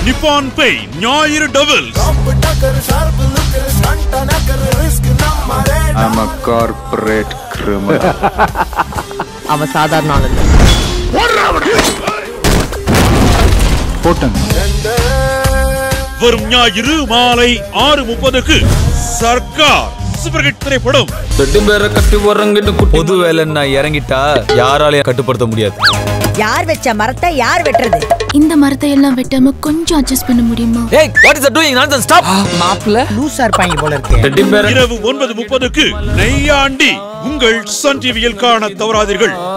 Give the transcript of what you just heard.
நிப்பான் பே ஞாயிறு double I'm a corporate criminal. அவன் சாதாரண ஆள் இல்ல போட்டேன் வரும் ஞாயிறு மாலை ஆறு முப்பதுக்கு சர்க்கார் சூப்பர் ஹிட் திரைப்படம் பொது வேலைன்னு நான் இறங்கிட்டா யாராலையும் கட்டுப்படுத்த முடியாது யார் வச்ச மரத்தை யார் வெட்டுறது இந்த மரத்தை எல்லாம் வெட்டாம கொஞ்சம் அட்ஜஸ்ட் பண்ண முடியுமா ஏய் what is doing nonsense stop மாப்பிள்ள லூசா இருப்பாங்க போல இருக்கு இரவு ஒன்பது முப்பதுக்கு நெய்யாண்டி உங்கள் சன் டிவியில் காண தவறாதீர்கள்